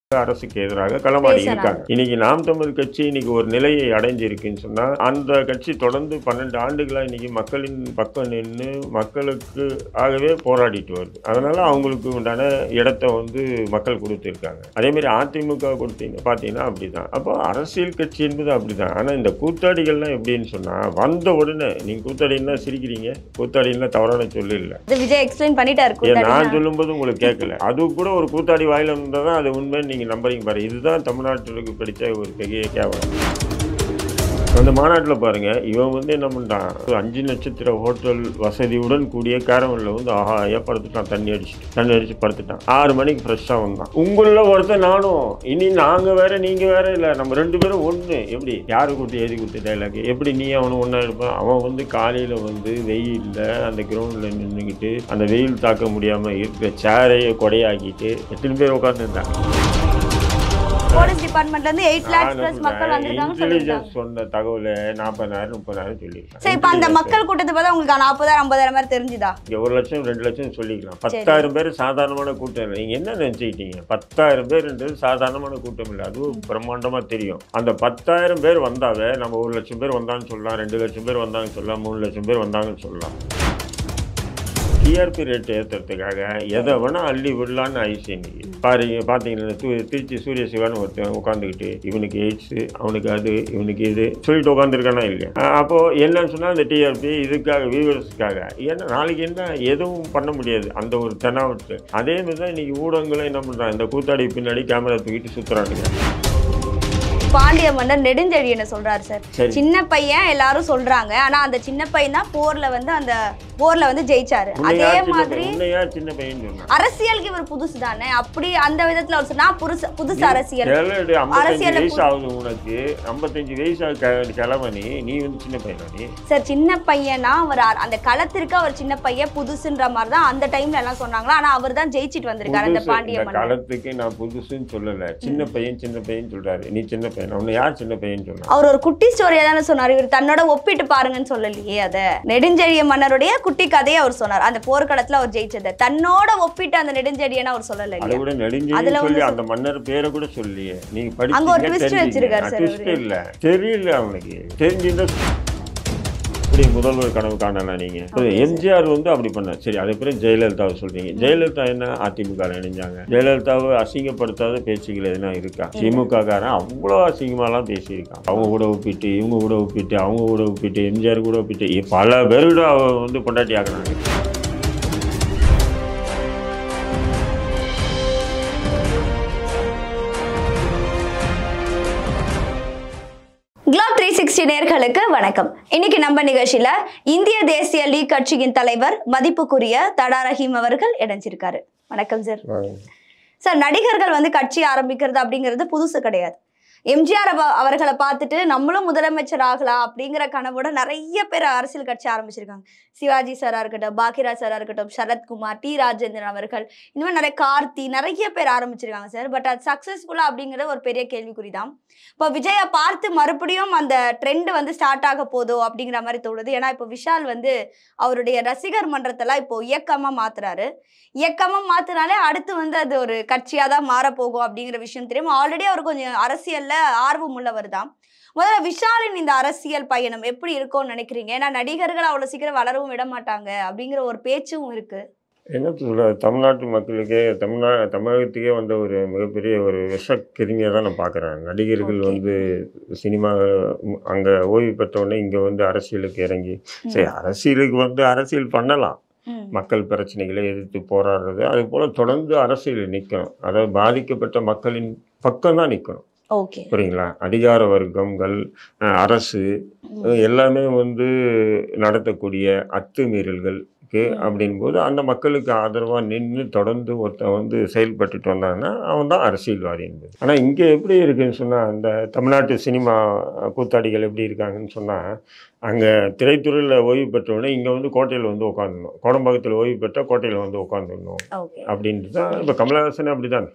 அரசுக்கு எதிராக களமாடி பேசுறாங்க. இருக்காங்க இன்னைக்கு நாம் தமிழ் கட்சி இன்னைக்கு ஒரு நிலையை அடைஞ்சிருக்குன்னு சொன்னா அந்த கட்சி தொடர்ந்து பன்னெண்டு ஆண்டுகளா இன்னைக்கு மக்களின் பக்கம் நின்று மக்களுக்கு ஆகவே போராடிட்டு வருது அதனால அவங்களுக்கு உண்டான இடத்த வந்து மக்கள் கொடுத்துருக்காங்க அதே மாதிரி அதிமுக கொடுத்தீங்க பார்த்தீங்கன்னா அப்படிதான் அப்போ அரசியல் கட்சி என்பது அப்படிதான் ஆனா இந்த கூத்தாடிகள்லாம் எப்படின்னு சொன்னா வந்த உடனே நீங்க கூத்தாடின்னா சிரிக்கிறீங்க கூத்தாடின்னா தவறான சொல்லு இல்லை இது விஜய் எக்ஸ்பிளைன் பண்ணிட்டாரு ஏன் கூத்தாடினா. நான் சொல்லும்போது உங்களுக்கு கேட்கல அது கூட ஒரு கூத்தாடி வாயில இருந்தால் தான் அது உண்மைன்னு நீங்கள் நம்புறீங்க பாரு இதுதான் தமிழ்நாட்டுக்கு பிடிச்ச ஒரு பெரிய கேவலம் அந்த மாநாட்டில் பாருங்க இவன் வந்து என்ன பண்ணிட்டான் ஒரு அஞ்சு நட்சத்திர ஹோட்டல் வசதியுடன் கூடிய கேரவனில் வந்து ஆஹா ஏன் படுத்துட்டான் தண்ணி அடிச்சுட்டு தண்ணி அடிச்சு படுத்துட்டான் ஆறு மணிக்கு ஃப்ரெஷ்ஷாக வந்தான் உங்களில் ஒருத்தன் நானும் இனி நாங்கள் வேற நீங்கள் வேற இல்லை நம்ம ரெண்டு பேரும் ஒன்று எப்படி யாரு கொடுத்து எழுதி கொடுத்த டைலாக் எப்படி நீ அவனு ஒன்றா இருப்பான் அவன் வந்து காலையில் வந்து வெயிலில் அந்த கிரவுண்டில் நின்றுக்கிட்டு அந்த வெயில் தாக்க முடியாமல் இருக்கிற சேரையை கொடையாக்கிட்டு எத்தனை பேர் உட்காந்துருந்தாங்க போலீஸ் டிபார்ட்மெண்ட்ல இருந்து எயிட் லேக்ஸ் பிளஸ் மக்கள் வந்திருக்காங்கன்னு சொல்லியிருக்காங்க இன்டெலிஜென்ஸ் சொன்ன தகவலை நாற்பதாயிரம் முப்பதாயிரம் சொல்லியிருக்காங்க சரி இப்ப அந்த மக்கள் கூட்டத்தை பார்த்தா உங்களுக்கு நாற்பதாயிரம் ஐம்பதாயிரம் மாதிரி தெரிஞ்சுதா இங்க ஒரு லட்சம் ரெண்டு லட்சம் சொல்லிக்கலாம் பத்தாயிரம் பேர் சாதாரணமான கூட்டம் இல்லை நீங்க என்ன நினைச்சுக்கிட்டீங்க பத்தாயிரம் பேர்ன்றது சாதாரணமான கூட்டம் இல்லை அதுவும் பிரம்மாண்டமா தெரியும் அந்த பத்தாயிரம் பேர் வந்தாவே நம்ம ஒரு லட்சம் பேர் வந்தாங்கன்னு சொல்லலாம் ரெண்டு லட்சம் பேர் வந்தாங்கன்னு சொல்லலாம் மூணு லட்சம் பேர் வந்தாங்கன்னு சொல்லலாம் டிஆர்பி ரேட் ஏற்றுறதுக்காக எதை வேணா அள்ளி விடலான்னு ஆயிடுச்சு இன்னைக்கு பாருங்க பார்த்தீங்கன்னா து- திருச்சி சூரிய சிவான்னு ஒருத்தன் உட்காந்துக்கிட்டு இவனுக்கு எய்ட்ஸு அவனுக்கு அது இவனுக்கு இது சொல்லிட்டு உட்காந்துருக்கானா இல்லையா அஹ் அப்போ என்னன்னு சொன்னால் அந்த டிஆர்பி இதுக்காக வியூவர்ஸ்க்காக ஏன்னா நாளைக்கு என்ன எதுவும் பண்ண முடியாது அந்த ஒரு தெனாவட்டு அதே மாதிரி தான் இன்னைக்கு ஊடகங்களும் என்ன பண்ணுறாங்க இந்த கூத்தாடி பின்னாடி கேமரா தூக்கிட்டு சுற்றுறானுங்க பாண்டிய மன்னர் நெடுஞ்செழியனை சொல்றாரு சார் சரி. சின்ன பையன் எல்லாரும் சொல்றாங்க ஆனா அந்த சின்ன பையன் தான் போர்ல வந்து அந்த போர்ல வந்து ஜெயிச்சாரு உன்னையா அதே சின்ன மாதிரி பையன் உன்னையா சின்ன பையன் சொன்னான் அரசியலுக்கு இவர் புதுசு தானே அப்படி அந்த விதத்துல அவர் சொன்னா புதுசு புதுசு அரசியல் கேளடி, 55 அரசியல்ல வயசு ஆகுது உனக்கு 55 வயசு ஆகுது கிளம்பி நீ வந்து சின்ன பையனா நீ சார் சின்ன பையனா அவர் அ- அந்த களத்திற்கு அவர் சின்ன பையன் புதுசுன்ற மாதிரி தான் அந்த டைம்ல எல்லாம் சொன்னாங்களா ஆனா அவர் தான் ஜெயிச்சிட்டு வந்திருக்காரு அந்த புதுசு, பாண்டிய இந்த மன்னர் காலத்துக்கு நான் புதுசுன்னு சொல்லல சின்ன பையன் சின்ன பையன் சொல்றாரு நீ சின்ன பையன் உன்னை யார் சின்ன பையன் சொன்னா அவர் ஒரு குட்டி ஸ்டோரியா தானே சொன்னார் இவர் தன்னோட ஒப்பிட்டு பாருங்கன்னு சொல்லலையே அத நெடுஞ்செழிய மன்னருடைய குட்டி கதையை அவர் சொன்னார் அந்த போர்க்களத்துல அவர் ஜெயிச்சதை தன்னோட ஒப்பிட்டு அந்த நெடுஞ்செழியனை அவர் சொல்லல அதை இல்லையா விட அதுல நெடுஞ்செழியன் வந்து சொல்லி அந்த மன்னர் பேரை கூட சொல்லியே நீங்க அங்க ஒரு twist வச்சிருக்காரு சார் ட்விஸ்ட் இல்ல தெரியல அவனுக்கு தெரிஞ்சிருந்தா இப்படி முதல்வர் கனவு காணலாம் நீங்க எம்ஜிஆர் வந்து அப்படி பண்ணார் சரி அதே பிறகு ஜெயலலிதாவை சொல்றீங்க ஜெயலலிதா என்ன அதிமுக இணைஞ்சாங்க ஜெயலலிதாவை அசிங்கப்படுத்தாத பேச்சுகள் எதுனா இருக்கா திமுக காரன் அவ்வளோ அசிங்கமாலாம் பேசியிருக்கான் அவங்க கூட ஒப்பிட்டு இவங்க கூட ஒப்பிட்டு அவங்க கூட ஒப்பிட்டு எம்ஜிஆர் கூட ஒப்பிட்டு பல பேரோட அவ வந்து பொண்டாட்டி ஆக்குறாங்க குளோப் த்ரீ சிக்ஸ்டி நேர்களுக்கு வணக்கம் இன்னைக்கு நம்ம நிகழ்ச்சியில இந்திய தேசிய லீக் கட்சியின் தலைவர் மதிப்புக்குரிய தடா ரஹீம் அவர்கள் இணைஞ்சிருக்காரு வணக்கம் சார் சார் நடிகர்கள் வந்து கட்சி ஆரம்பிக்கிறது அப்படிங்கிறது புதுசு கிடையாது எம்ஜிஆர் அவ- அவர்களை பார்த்துட்டு நம்மளும் முதலமைச்சர் ஆகலாம் அப்படிங்கிற கனவோட நிறைய பேர் அரசியல் கட்சி ஆரம்பிச்சிருக்காங்க சிவாஜி சாரா இருக்கட்டும் பாக்கியராஜ் சாரா இருக்கட்டும் சரத்குமார் டி ராஜேந்திரன் அவர்கள் இந்த மாதிரி நிறைய கார்த்தி நிறைய பேர் ஆரம்பிச்சிருக்காங்க சார் பட் அது சக்சஸ்ஃபுல்லா அப்படிங்கிறது ஒரு பெரிய கேள்விக்குறி தான் இப்போ விஜயை பார்த்து மறுபடியும் அந்த ட்ரெண்ட் வந்து ஸ்டார்ட் ஆக போதோ அப்படிங்கிற மாதிரி தோணுது ஏன்னா இப்போ விஷால் வந்து அவருடைய ரசிகர் மன்றத்தெல்லாம் இப்போ இயக்கமா மாத்துறாரு இயக்கமா மாத்துனாலே அடுத்து வந்து அது ஒரு கட்சியா தான் மாறப்போகும் அப்படிங்கிற விஷயம் தெரியும் ஆல்ரெடி அவர் கொஞ்சம் அரசியல்ல ஆர்வம் உள்ளவர் தான் முதல்ல விஷாலின் இந்த அரசியல் பயணம் எப்படி இருக்கும்னு நினைக்கிறீங்க ஏன்னா நடிகர்கள் அவ்வளவு சீக்கிரம் வளரவும் விட மாட்டாங்க அப்படிங்கிற ஒரு பேச்சும் இருக்கு என்ன சொல்ற தமிழ்நாட்டு மக்களுக்கே தமிழ்நா தமிழகத்துக்கே வந்த ஒரு மிகப்பெரிய ஒரு விஷ கிருமியை தான் நான் பார்க்குறேன் நடிகர்கள் Okay. வந்து சினிமா அங்கே ஓய்வு பெற்ற உடனே இங்கே வந்து அரசியலுக்கு இறங்கி சரி அரசியலுக்கு வந்து அரசியல் பண்ணலாம் ம். மக்கள் பிரச்சனைகளை எதிர்த்து போராடுறது அது போல் தொடர்ந்து அரசியல் நிற்கணும் அதாவது பாதிக்கப்பட்ட மக்களின் பக்கம் தான் நிற்கணும் ஓகே புரியுங்களா அதிகார வர்க்கங்கள் அஹ், அரசு அஹ், எல்லாமே வந்து நடத்தக்கூடிய அத்துமீறல்களுக்கு ம். அப்படின் போது அந்த மக்களுக்கு ஆதரவாக நின்று தொடர்ந்து ஒருத்தன் வந்து செயல்பட்டுட்டு வந்தான்னா அவன் தான் அரசியல்வாதி என்பது ஆனால் இங்கே எப்படி இருக்குன்னு சொன்னால் அந்த தமிழ்நாட்டு சினிமா கூத்தாடிகள் எப்படி இருக்காங்கன்னு சொன்னால் அங்கே திரைத்துறையில் ஓய்வு பெற்றவுடனே இங்கே வந்து கோட்டையில் வந்து உட்காந்துடணும் கோடம்பாக்கத்தில் ஓய்வு பெற்றால் கோட்டையில் வந்து உட்காந்துடணும் ஓகே அப்படின்ட்டு தான் இப்போ கமலஹாசனே அப்படி தான்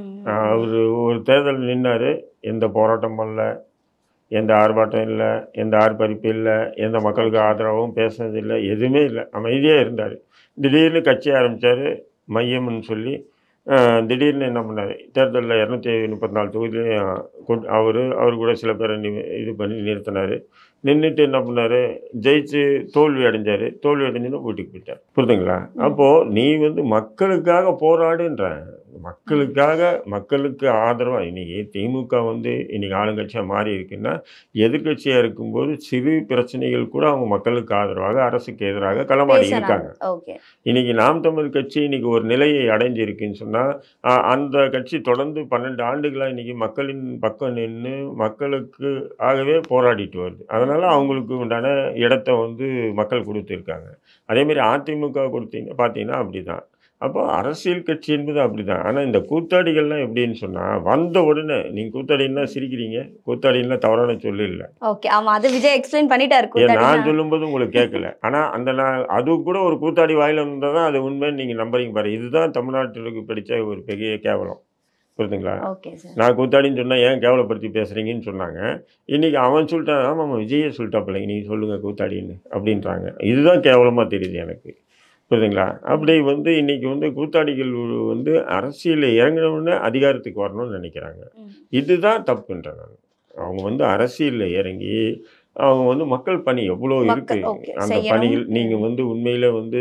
அவர் ஒரு தேர்தல் நின்னார் எந்த போராட்டம் பண்ணல எந்த ஆர்ப்பாட்டம் இல்லை எந்த ஆர்ப்பரிப்பு இல்லை எந்த மக்களுக்கு ஆதரவும் பேசுனது இல்லை எதுவுமே இல்லை அமைதியாக இருந்தார் திடீர்னு கட்சி ஆரம்பித்தார் மையம்னு சொல்லி அஹ், திடீர்னு என்ன பண்ணார் தேர்தலில் இரநூத்தி முப்பத்தி நாலு தொகுதியிலையும் அவர் அவர் கூட சில பேரை நி- இது பண்ணி நிறுத்தினார் நின்றுட்டு என்ன பண்ணார் ஜெயிச்சு தோல்வி அடைஞ்சார் தோல்வி அடைஞ்சுன்னு வீட்டுக்கு போயிட்டார் புரியுதுங்களா அப்போது நீ வந்து மக்களுக்காக போராடுன்ற மக்களுக்காக மக்களுக்கு ஆதரவாக இன்னைக்கு திமுக வந்து இன்னைக்கு ஆளுங்கட்சியாக மாறி இருக்குன்னா எதிர்க்கட்சியாக இருக்கும்போது சிறு பிரச்சனைகள் கூட அவங்க மக்களுக்கு ஆதரவாக அரசுக்கு எதிராக களமாடி இருக்காங்க பேசுறாங்க ஓகே இன்னைக்கு நாம் தமிழ் கட்சி இன்னைக்கு ஒரு நிலையை அடைஞ்சிருக்குன்னு சொன்னால் அந்த கட்சி தொடர்ந்து பன்னெண்டு ஆண்டுகளாக இன்னைக்கு மக்களின் பக்கம் நின்று மக்களுக்கு ஆகவே போராடிட்டு வருது அதனால் அவங்களுக்கு உண்டான இடத்த வந்து மக்கள் கொடுத்துருக்காங்க அதேமாரி அதிமுக கொடுத்தீங்க பார்த்தீங்கன்னா அப்படி தான் அப்போ அரசியல் கட்சி என்பது அப்படி தான் ஆனால் இந்த கூத்தாடிகள்லாம் எப்படின்னு சொன்னால் வந்த உடனே நீங்கள் கூத்தாடின்னா சிரிக்கிறீங்க கூத்தாடின்னா தவறான சொல்லு இல்லை ஓகே ஆமா அது விஜய் எக்ஸ்பிளைன் பண்ணிட்டாரு ஏன் கூத்தாடினா. நான் சொல்லும்போது உங்களுக்கு கேட்கல ஆனால் அந்த நான் அது கூட ஒரு கூத்தாடி வாயில இருந்தால் தான் அது உண்மைன்னு நீங்கள் நம்புறீங்க பாரு இதுதான் தமிழ்நாட்டுக்கு பிடிச்ச ஒரு பெரிய கேவலம் புரியுதுங்களா ஓகே சார் நான் கூத்தாடின்னு சொன்னால் ஏன் கேவலப்படுத்தி பேசுகிறீங்கன்னு சொன்னாங்க இன்றைக்கி அவன் சொல்லிட்டான் ஆமாம் ஆமாம் விஜயே சொல்லிட்டாப்பில்ல நீங்கள் சொல்லுங்கள் கூத்தாடின்னு அப்படின்றாங்க இதுதான் கேவலமாக தெரியுது எனக்கு புரியுதுங்களா அப்படி வந்து இன்றைக்கி வந்து கூத்தாடிகள் வந்து அரசியலில் இறங்கினவுடனே அதிகாரத்துக்கு வரணும்னு நினைக்கிறாங்க ம். இதுதான் தப்புன்றேன் நான் அவங்க வந்து அரசியலில் இறங்கி அவங்க வந்து மக்கள் பணி எவ்வளோ மக்கள், இருக்கு okay, அந்த செய்யணும். பணிகள் நீங்கள் வந்து உண்மையில் வந்து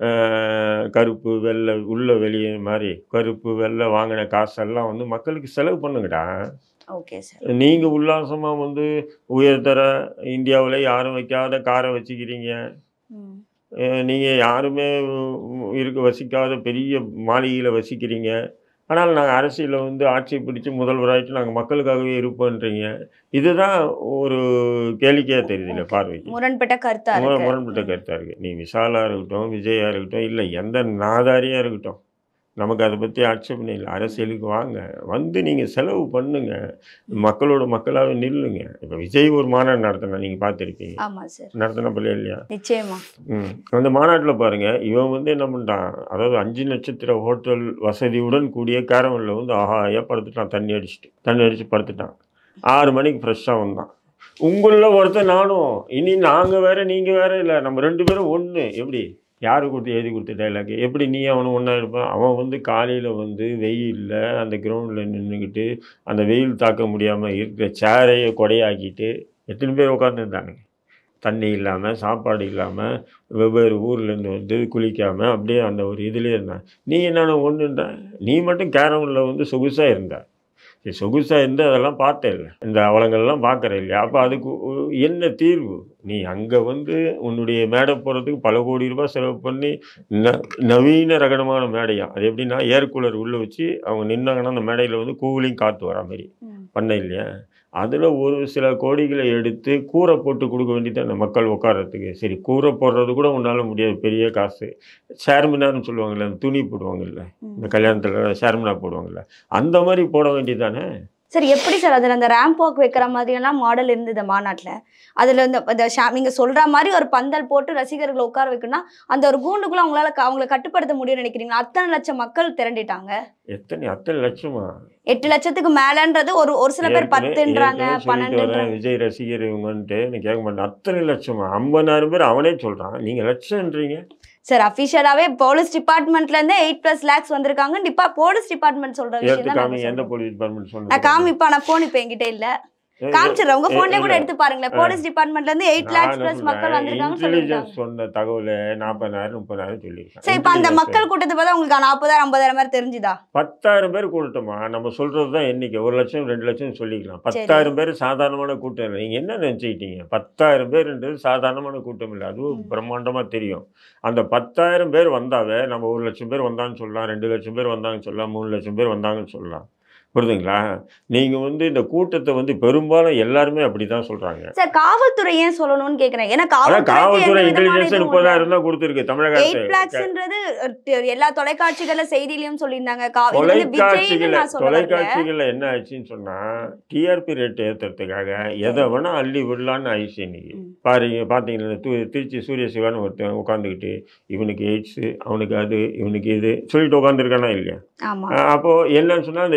ஆஹ், கருப்பு வெள்ளை உள்ள வெளியே மாதிரி கருப்பு வெள்ளை வாங்கின காசெல்லாம் வந்து மக்களுக்கு செலவு பண்ணுங்கடா ஓகே சார் நீங்கள் உல்லாசமாக வந்து உயர்தர இந்தியாவில் யாரும் வைக்காத காரை வச்சுக்கிறீங்க ம். நீங்கள் யாருமே உ- இருக்க வசிக்காத பெரிய மாளிகையில் வசிக்கிறீங்க ஆனால் நாங்கள் அரசியலில் வந்து ஆட்சி பிடிச்சு முதல்வராயிட்டு நாங்கள் மக்களுக்காகவே இருப்போன்றீங்க இதுதான் ஒரு கேளிக்கையாக தெரியுது இல்லை பார்வைக்கு முரண்பட்ட கருத்தா முரண்- இருக்கு முரண்பட்ட கருத்தாக இருக்குது நீ விஷாலாக இருக்கட்டும் விஜயா இருக்கட்டும் இல்லை எந்த நாதாரியாக இருக்கட்டும் நமக்கு அதை பற்றி ஆட்சேபனை இல்லை அரசியலுக்கு வாங்க வந்து நீங்கள் செலவு பண்ணுங்க மக்களோட மக்களாகவே நில்லுங்க இப்போ விஜய் ஒரு மாநாடு நடத்தினா நீங்கள் பார்த்துருப்பீங்க ஆமா சார் நடத்தின பிள்ளை இல்லையா நிச்சயமா ம் அந்த மாநாட்டில் பாருங்க இவன் வந்து என்ன பண்ணிட்டான் அதாவது அஞ்சு நட்சத்திர ஹோட்டல் வசதியுடன் கூடிய கேரவனில் வந்து ஆஹாயா படுத்துட்டான் தண்ணி அடிச்சுட்டு தண்ணி அடிச்சு படுத்துட்டான் ஆறு மணிக்கு ஃப்ரெஷ்ஷாக வந்தான் உங்களில் ஒருத்தன் நானும் இனி நாங்கள் வேற நீங்கள் வேற இல்லை நம்ம ரெண்டு பேரும் ஒன்று எப்படி யாரு கொடுத்து எழுதி கொடுத்த டைலாக் எப்படி நீ அவனும் ஒன்றா இருப்பான் அவன் வந்து காலையில் வந்து வெயிலில் அந்த கிரவுண்டில் நின்றுக்கிட்டு அந்த வெயில் தாக்க முடியாமல் இருக்கிற சேரையை கொடையாக்கிட்டு எத்தனை பேர் உட்காந்துருந்தானுங்க தண்ணி இல்லாமல் சாப்பாடு இல்லாமல் வெவ்வேறு ஊர்லேருந்து வந்து குளிக்காமல் அப்படியே அந்த ஒரு இதுலேயே இருந்தான் நீ என்னென்ன ஒன்றுன்ற நீ மட்டும் கேரமில் வந்து சொகுசாக இருந்த சரி சொகுசாக இருந்து அதெல்லாம் பார்த்தே இல்லை இந்த அவலங்கள்லாம் பார்க்குற இல்லையா அப்போ அதுக்கு ஒ- என்ன தீர்வு நீ அங்கே வந்து உன்னுடைய மேடை போகிறதுக்கு பல கோடி ரூபாய் செலவு பண்ணி ந நவீன ரகடமான மேடையா அது எப்படின்னா ஏர் கூலர் உள்ளே வச்சு அவங்க நின்னாங்கன்னா அந்த மேடையில் வந்து கூலிங் காற்று வரா மாதிரி ம். பண்ண இல்லையா அதில் ஒரு சில கோடிகளை எடுத்து கூரை போட்டு கொடுக்க வேண்டியது அந்த மக்கள் உட்கார்றதுக்கு சரி கூரை போடுறது கூட உன்னால் முடியாது பெரிய காசு ஷேர்மினார்னு சொல்லுவாங்கல்ல அந்த துணி போடுவாங்கல்ல ம். இந்த கல்யாணத்தில் ஷேர்மினா போடுவாங்கல்ல அந்த மாதிரி போட வேண்டியதானே சார் எப்படி சார் அதில் அந்த ரேம்ப் வாக் வைக்கிற மாதிரியெல்லாம் மாடல் இருந்தது மாநாட்டில் அதில் இந்த இந்த ஷா நீங்கள் சொல்கிற மாதிரி ஒரு பந்தல் போட்டு ரசிகர்களை உட்கார வைக்கணும்னா அந்த ஒரு கூண்டுக்குள்ள அவங்களால க- அவங்கள கட்டுப்படுத்த முடியும்னு நினைக்கிறீங்களா அத்தனை லட்சம் மக்கள் திரண்டிட்டாங்க எத்தனை அத்தனை லட்சமா எட்டு லட்சத்துக்கு மேலன்றது ஒரு ஒரு சில பேர் ஏற்கனவே- பத்துன்றாங்க ஏற்கனவே சொல்லிட்டு வரேன், பன்னெண்டுன்றாங்க விஜய் ரசிகர் இவங்கன்ட்டு நான் கேட்க மாட்டேன் அத்தனை லட்சமா ஐம்பதாயிரம் பேர் அவனே சொல்கிறான் நீங்கள் லட்சம்ன்றீங்க சார் அஃபிஷியலாவே போலீஸ் டிபார்ட்மெண்ட்ல இருந்து எயிட் பிளஸ் லேக்ஸ் வந்திருக்காங்க டிப்பா போலீஸ் டிபார்ட்மெண்ட் சொல்ற விஷயம் எடுத்து தான் காமி நாங்க எந்த சொல்றோம். போலீஸ் டிபார்ட்மெண்ட் நான் சொன்னது காமிப்பா நான் போன் இப்ப என்கிட்ட இல்ல ஏ, காமிச்சிடுறேன் உங்க ஏ, போன்ல கூட இல்ல. எடுத்து பாருங்களேன் போலீஸ் டிபார்ட்மெண்ட்ல இருந்து எயிட் லேக்ஸ் பிளஸ் மக்கள் வந்திருக்காங்கன்னு சொல்லியிருக்காங்க இன்டெலிஜென்ஸ் சொன்ன தகவலை நாற்பதாயிரம் முப்பதாயிரம் சொல்லியிருக்காங்க சரி இப்ப அந்த Intelligence மக்கள் கூட்டத்தை பார்த்தா உங்களுக்கு நாற்பதாயிரம் ஐம்பதாயிரம் மாதிரி தெரிஞ்சுதா பத்தாயிரம் பேர் கூட்டமா நம்ம சொல்றது தான் எண்ணிக்கை ஒரு லட்சம் ரெண்டு லட்சம் சொல்லிக்கலாம் பத்தாயிரம் பேர் சாதாரணமான கூட்டம் இல்லை நீங்கள் என்ன நினச்சிக்கிட்டீங்க பத்தாயிரம் பேர்ன்றது சாதாரணமான கூட்டம் இல்லை அதுவும் ம். பிரம்மாண்டமாக தெரியும் அந்த பத்தாயிரம் பேர் வந்தாவே நம்ம ஒரு லட்சம் பேர் வந்தான்னு சொல்லலாம் ரெண்டு லட்சம் பேர் வந்தாங்கன்னு சொல்லலாம் மூணு லட்சம் பேர் வந்தாங்கன்னு சொல்லலாம் புரியுதுங்களா நீங்கள் வந்து இந்த கூட்டத்தை வந்து பெரும்பாலும் எல்லாருமே அப்படி தான் சொல்கிறாங்க சார் காவல்துறை ஏன் சொல்லணும்னு கேக்குறேன் ஏன்னா அதான் காவல்துறை இன்டெலிஜென்ஸ் காவல்துறை முப்பதாயிரம் தான் கொடுத்துருக்கு தமிழக எயிட் அரசு லேக்ஸ்ன்றது எல்லா தொலைக்காட்சிகள்ல செய்தியிலயும் சொல்லியிருந்தாங்க கா- இது வந்து விஜய்னு தொலைக்காட்சிகள நான் சொல்ல வரல. தொலைக்காட்சிகளில் என்ன ஆச்சுன்னு சொன்னா டிஆர்பி ரேட் ஏற்றுறதுக்காக எதை வேணா அள்ளி விடலான்னு ஆயிடுச்சு இன்னைக்கு ம். பாருங்க பார்த்தீங்கன்னா தூ திருச்சி சூரிய சிவான்னு ஒருத்தன் உட்காந்துக்கிட்டு இவனுக்கு எய்ட்ஸு அவனுக்கு அது இவனுக்கு இது சொல்லிட்டு உட்காந்துருக்கானா இல்லையா ஆமா அஹ் அப்போ என்னன்னு சொன்னா அந்த டிஆர்பி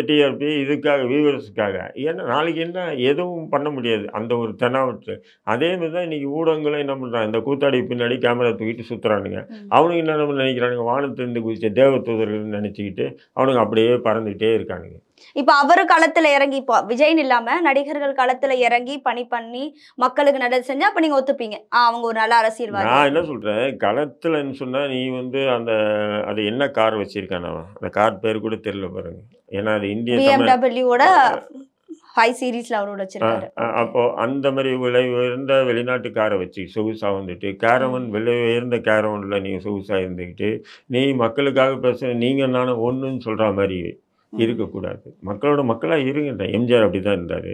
இதுக்காக வியூவர்ஸுக்காக ஏன்னா நாளைக்கு என்ன எதுவும் பண்ண முடியாது அந்த ஒரு தெனாவட்டு அதே மாதிரி தான் இன்னைக்கு ஊடகங்களும் என்ன பண்ணுறாங்க இந்த கூத்தாடி பின்னாடி கேமரா தூக்கிட்டு சுற்றுறானுங்க ம். அவனுங்க என்ன நம்ம நினைக்கிறானுங்க வானத்திலிருந்து குதிச்ச தேவதூதர்கள் நினச்சிக்கிட்டு அவனுங்க அப்படியே பறந்துக்கிட்டே இருக்கானுங்க இப்ப அவரு களத்துல இறங்கி இப்போ விஜய்னு இல்லாம நடிகர்கள் களத்துல இறங்கி பணி பண்ணி மக்களுக்கு நல்லது செஞ்சா அப்ப நீங்க ஒத்துப்பீங்க ஆ, அவங்க ஒரு நல்ல அரசியல்வாதி நான் என்ன சொல்கிறேன் களத்துலன்னு சொன்னால் நீ வந்து அந்த அது என்ன கார் வச்சிருக்கான் அவன் அந்த கார் பேர் கூட தெரியல பாருங்க ஏன்னா அது இந்திய தமிழ் பிஎம்டபிள்யூட ஃபைவ் சீரீஸ்ல அவரோட வச்சிருக்காரு அ- அப்போ அந்த மாதிரி விலை உயர்ந்த வெளிநாட்டு காரை வச்சு சொகுசாக வந்துட்டு கேரவன் விலை உயர்ந்த கேரவனில் நீங்கள் சொகுசாக இருந்துக்கிட்டு நீ மக்களுக்காக பேச நீங்கள் நானும் ஒன்றுன்னு சொல்கிற மாதிரி இருக்கக்கூடாது மக்களோட மக்களாக இருங்க எம்ஜிஆர் அப்படி தான் இருந்தார்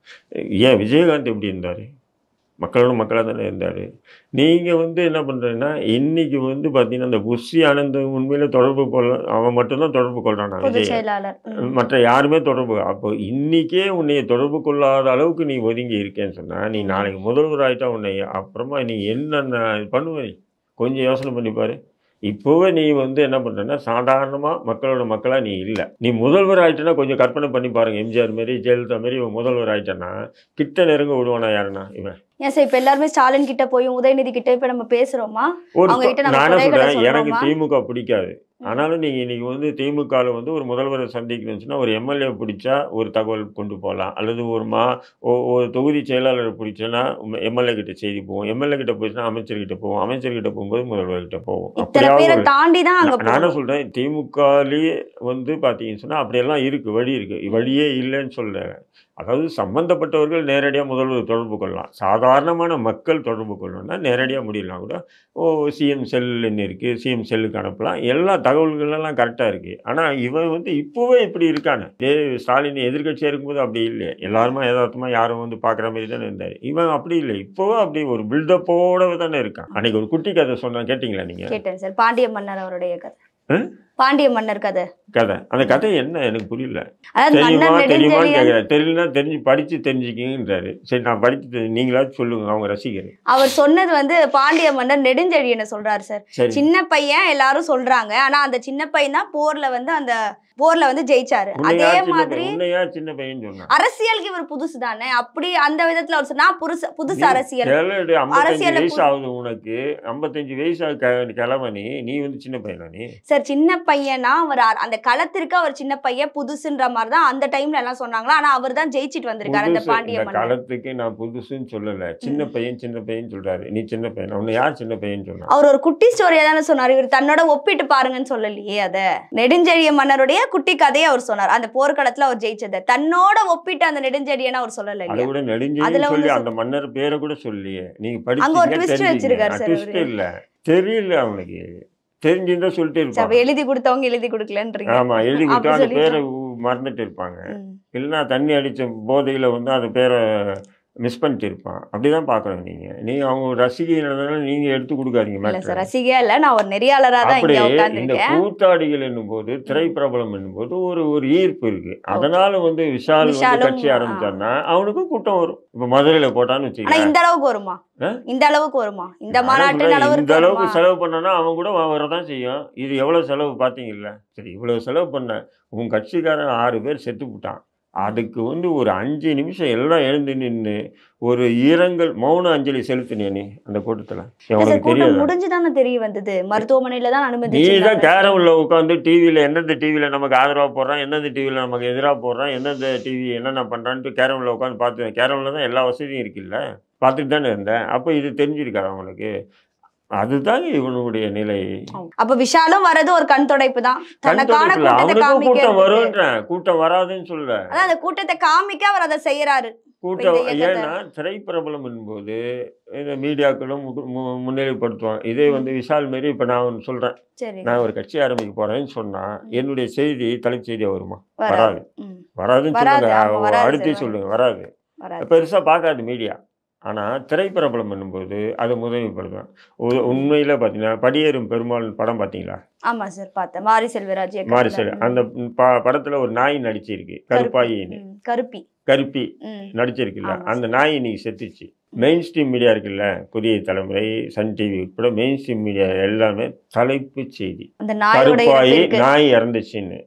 ஏன் விஜயகாந்த் எப்படி இருந்தார் மக்களோட மக்களாக தானே இருந்தார் நீங்கள் வந்து என்ன பண்ணுறீங்கன்னா இன்னைக்கு வந்து பார்த்தீங்கன்னா அந்த புஷி ஆனந்த் உண்மையில தொடர்பு கொள்ள அவன் மட்டும்தான் தொடர்பு கொள்றான் நான் பொதுச் விஜய் செயலாளர் ம். மற்ற யாருமே தொடர்பு அப்போ இன்னைக்கே உன்னை தொடர்பு கொள்ளாத அளவுக்கு நீ ஒதுங்கி இருக்கேன்னு சொன்னா நீ நாளைக்கு முதல்வர் ஆயிட்டா உன்னை அப்புறமா நீ என்னென்ன பண்ணுவ நீ கொஞ்சம் யோசனை பண்ணி பாரு இப்போவே நீ வந்து என்ன பண்ணுறன்னா சாதாரணமாக மக்களோட மக்களாக நீ இல்லை நீ முதல்வர் ஆயிட்டனா கொஞ்சம் கற்பனை பண்ணி பாருங்க எம்ஜிஆர் மாரி ஜெயலலிதா மாரி இவன் முதல்வர் ஆயிட்டனா கிட்ட நெருங்க விடுவானா யாருன்னா இவன் ஏன் சார் இப்ப எல்லாருமே ஸ்டாலின் கிட்ட போயும் உதயநிதி கிட்ட இப்ப நம்ம பேசுறோமா ஒரு அவங்க கிட்ட நம்ம நான் என்ன குறைகளை சொல்றேன் எனக்கு சொல்றோமா? திமுக பிடிக்காது ஆனாலும் நீங்க இன்னைக்கு வந்து திமுகவில் வந்து ஒரு முதல்வரை சந்திக்கணும்னு சொன்னா ஒரு எம்எல்ஏ பிடிச்சா ஒரு தகவல் கொண்டு போகலாம் அல்லது ஒரு மா ஒ- ஒரு தொகுதி செயலாளரை பிடிச்சோன்னா எம்எல்ஏ கிட்ட செய்தி போவோம் எம்எல்ஏ கிட்ட போச்சுன்னா அமைச்சர்கிட்ட போவோம் அமைச்சர்கிட்ட போகும்போது முதல்வர்கிட்ட போவோம் இத்தனை அப்படியாவது பேரை ஒரு- தாண்டி தான் அங்க நான் நான் என்ன போகணும். சொல்றேன் திமுகலயே வந்து பார்த்தீங்கன்னு சொன்னா அப்படியெல்லாம் இருக்கு வழி இருக்கு வழியே இல்லைன்னு சொல்றேன் அதாவது சம்பந்தப்பட்டவர்கள் நேரடியாக முதல்வர் தொடர்பு கொள்ளலாம் சாதாரணமான மக்கள் தொடர்பு கொள்ளணும்னா நேரடியாக முடியலாம் கூட ஓ சிஎம் செல்லுன்னு இருக்குது சிஎம் செல்லுக்கு அனுப்பலாம் எல்லா தகவல்கள் எல்லாம் கரெக்டாக இருக்குது ஆனால் இவன் வந்து இப்போவே இப்படி இருக்கானே இதே ஸ்டாலின் எதிர்க்கட்சியாக இருக்கும்போது அப்படி இல்லை எல்லாருமே யதார்த்தமாக யாரும் வந்து பார்க்குற மாதிரி தானே இருந்தார் இவன் அப்படி இல்லை இப்போவே அப்படி ஒரு பில்டப்போடவே தானே இருக்கான் அன்னைக்கு ஒரு குட்டி கதை சொன்னா கேட்டிங்களா நீங்கள் கேட்டேன் சார் பாண்டிய மன்னர் அவருடைய கதை ஆ? பாண்டிய மன்னர் கதை கதை அந்த கதை என்ன எனக்கு புரியல அதாவது தெரியுமா மன்னர் தெரியுமான்னு நெடுஞ்செழியன் கேட்குறேன் தெரியலனா தெரிஞ்சு படித்து தெரிஞ்சுக்கிங்கன்றாரு சரி நான் படித்து தெரி- நீங்களாச்சும் சொல்லுங்க அவங்க ரசிகர் அவர் சொன்னது வந்து பாண்டிய மன்னர் நெடுஞ்செழியனை சொல்றாரு சார் சரி சின்ன பையன் எல்லாரும் சொல்றாங்க ஆனா அந்த சின்ன பையன் தான் போர்ல வந்து அந்த போர்ல வந்து ஜெயிச்சாரு உன்னை அதே யார் சின்ன மாதிரி பையன் உன்னை யார் சின்ன பையன் சொன்னா அரசியலுக்கு இவர் புதுசு தானே அப்படி அந்த விதத்துல அவர் சொன்னா புதுசு புதுசு நீ அரசியல் கிழடு ஐம்பத்தஞ்சு அரசியல்ல வயசு பு- ஆகுது உனக்கு ஐம்பத்தஞ்சு வயசு ஆகுது க- கிழமை நீ நீ வந்து சின்ன பையனா நீ சார் சின்ன பையனா அவர் அ- அந்த களத்திற்கு அவர் சின்ன பையன் புதுசுன்ற மாதிரி தான் அந்த டைம்ல எல்லாம் சொன்னாங்களா ஆனா அவர் தான் ஜெயிச்சிட்டு வந்திருக்காரு அந்த புதுசு பாண்டிய இந்த மன்னர் காலத்துக்கு நான் புதுசுன்னு சொல்லல சின்ன பையன் சின்ன பையன் சொல்றாரு நீ சின்ன பையன் உன்னை யார் சின்ன பையன் சொன்னா அவர் ஒரு குட்டி ஸ்டோரியா தானே சொன்னார் இவர் தன்னோட ஒப்பிட்டு பாருங்கன்னு சொல்லலையே அத நெடுஞ்செழிய மன்னருடைய குட்டி கதையை அவர் சொன்னார் அந்த போர்க்களத்துல அவர் ஜெயிச்சதை தன்னோட ஒப்பிட்டு அந்த நெடுஞ்செழியனை அவர் சொல்லல அதை இல்லையா விட அதுல நெடுஞ்செழியன் வந்து சொல்லி சொல்- அந்த மன்னர் பேரை கூட சொல்லியே நீங்க அங்க ஒரு படிச்சீங்க twist வச்சிருக்காரு சார் ட்விஸ்ட் அவரு. இல்ல தெரியல அவனுக்கு தெரிஞ்சிருந்தா சொல்லிட்டு சரி, இருப்பான் அப்ப எழுதி கொடுத்தவங்க எழுதி கொடுக்கலன்றீங்க ஆமா எழுதி அப்படி கொடுத்தா அந்த சொல்லிட்டு. பேரை உ- மறந்துட்டு இருப்பாங்க ம். இல்லைன்னா தண்ணி அடிச்ச போதையில வந்து அந்த பேரை மிஸ் பண்ணிட்டு இருப்பான் அப்படிதான் பாக்குறோம் நீங்க நீங்க அவங்க ரசிகைன்றதுனால நீங்க எடுத்து கொடுக்காதீங்க இல்ல சார் மேட்ரு ரசிகையா இல்ல நான் ஒரு நெறியாளரா தான் அப்படி இங்க இந்த உட்கார்ந்துருக்கேன் கூத்தாடிகள் என்னும்போது திரைப்பிரபலம் என்னும்போது ஒரு ஒரு ஈர்ப்பு இருக்கு அதனால வந்து விஷால் வந்து விஷாலும், கட்சி ஆரம்பிச்சான்னா அவனுக்கும் கூட்டம் வரும் இப்ப மதுரையில போட்டான்னு ஆனா வச்சுக்கோங்க இந்த அளவுக்கு வருமா ஆ? இந்த அளவுக்கு வருமா இந்த நான் மாநாட்டு சொல்றேன், இந்த அளவுக்கு அளவுக்கு வருமா செலவு பண்ணனா அவன் கூட வரதான் செய்யும் இது எவ்வளவு செலவு பாத்தீங்கல்ல சரி இவ்வளவு செலவு பண்ண உன் கட்சிக்காரன் ஆறு பேர் செத்து போட்டான் அதுக்கு வந்து ஒரு அஞ்சு நிமிஷம் எல்லாம் எழுந்து நின்று ஒரு இரங்கல் மௌன அஞ்சலி செலுத்தினிய நீ அந்த கூட்டத்துல இல்ல உனக்கு சார் கூட்டம் தெரியாது முடிஞ்சுதானே தெரிய வந்தது மருத்துவமனையில தான் நீ தான் அனுமதிச்சிருந்தாங்க கேரம்ல உட்காந்து டிவியில் எந்தெந்த டிவியில் நமக்கு ஆதரவாக போடுறான் எந்தெந்த டிவியில் நமக்கு எதிராக போடுறான் எந்தெந்த டிவி என்னென்ன பண்ணுறான்ட்டு கேரம்ல உட்காந்து பார்த்து கேரம்ல தான் எல்லா வசதியும் இருக்குல்ல பார்த்துட்டு தானே இருந்தேன் அப்போ இது தெரிஞ்சிருக்காரு அவனுக்கு அதுதாங்க இவனுடைய நிலை அப்ப விஷாலும் வரது ஒரு கண் துடைப்பு தான் கண் தனக்கான தொடர்பில்ல. கூட்டத்தை அவனுக்கும் கூட்டம் காமிக்க வரும்ன்றேன் கூட்டம் வராதுன்னு சொல்ல அதான் அந்த கூட்டத்தை காமிக்க அவர் அதை செய்யறாரு கூட்டம் இந்த இயக்கத்தை- ஏன்னா திரைப்பிரபலம் என்பது இந்த மீடியாக்களும் மு- மு- முன்னிலைப்படுத்துவாங்க இதே வந்து விஷால் மாரி இப்போ நான் ஒன்று சொல்கிறேன் சரி நான் ஒரு கட்சி ஆரம்பிக்க போகிறேன்னு சொன்னால் என்னுடைய செய்தி தலைப்பு செய்தியாக வருமா வராது வராது ம், வராதுன்னு வராது, சொல்லுங்க ஆமா, வராது அடுத்து சார், சொல்லுங்க வராது வராது பெருசாக பார்க்காது மீடியா ஆனால் திரைப்பிரபலம் பண்ணும்போது அதை முதன்மைப்படுத்துவேன் உ- உண்மையில பார்த்தீங்கன்னா படியேறும் பெருமாள் படம் பார்த்தீங்களா ஆமா சார் பார்த்தேன் மாரி செல்வராஜ் இயக்கத்துல. மாரி சரி ம். அந்த ப படத்தில் ஒரு நாய் நடிச்சிருக்கு கருப்பாயின்னு ம், கருப்பி கருப்பி ம், நடிச்சிருக்குல்ல ஆமா அந்த நாய் இன்னைக்கு செத்துச்சு மெயின் ஸ்ட்ரீம் மீடியா இருக்குல்ல புதிய தலைமுறை சன் டிவி கூட மெயின் ஸ்ட்ரீம் மீடியா எல்லாமே தலைப்பு செய்தி அந்த நாயோட கருப்பாயி இருக்கு நாய் இறந்துச்சுன்னு